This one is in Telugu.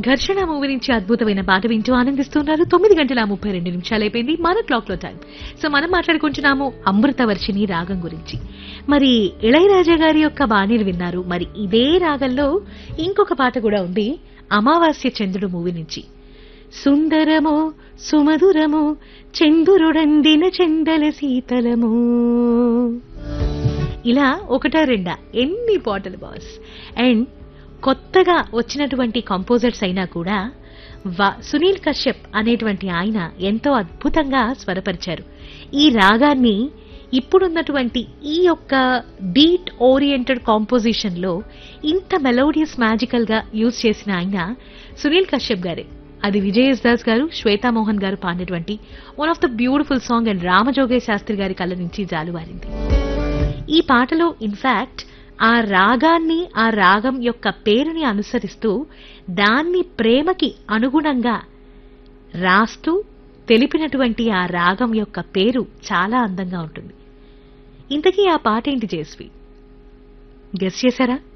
ఘర్షణ మూవీ నుంచి అద్భుతమైన పాట వింటూ ఆనందిస్తున్నారు తొమ్మిది గంటల ముప్పై రెండు నిమిషాలు అయిపోయింది మన క్లాక్ లో టైం సో మనం మాట్లాడుకుంటున్నాము అమృతవర్షిణి రాగం గురించి మరి ఇళయరాజా గారి యొక్క బాణీలు విన్నారు మరి ఇదే రాగంలో ఇంకొక పాట కూడా ఉంది అమావాస్య చంద్రుడు మూవీ నుంచి సుందరమో సుమధురమో చందురుడందిన చందల శీతలము ఇలా ఒకటా రెండా ఎన్ని పాటలు బాస్ అండ్ కొత్తగా వచ్చినటువంటి కంపోజర్స్ అయినా కూడా వ- సునీల్ కశ్యప్ అనేటువంటి ఆయన ఎంతో అద్భుతంగా స్వరపరిచారు ఈ రాగాన్ని ఇప్పుడున్నటువంటి ఈ యొక్క బీట్ ఓరియంటెడ్ కాంపోజిషన్ లో ఇంత మెలోడియస్ మ్యాజికల్ గా యూజ్ చేసిన ఆయన సునీల్ కశ్యప్ గారే అది విజయస్ దాస్ గారు శ్వేతామోహన్ గారు పాడినటువంటి one of the beautiful song and Ramajogayya Sastry గారి కళ్ళ నుంచి జాలువారింది ఈ పాటలో ఇన్ఫాక్ట్ ఆ రాగాన్ని ఆ రాగం యొక్క పేరుని అనుసరిస్తూ దాన్ని ప్రేమకి అనుగుణంగా రాస్తూ తెలిపినటువంటి ఆ రాగం యొక్క పేరు చాలా అందంగా ఉంటుంది ఇంతకీ ఆ పాట ఏంటి జేస్వి గెస్ చేశారా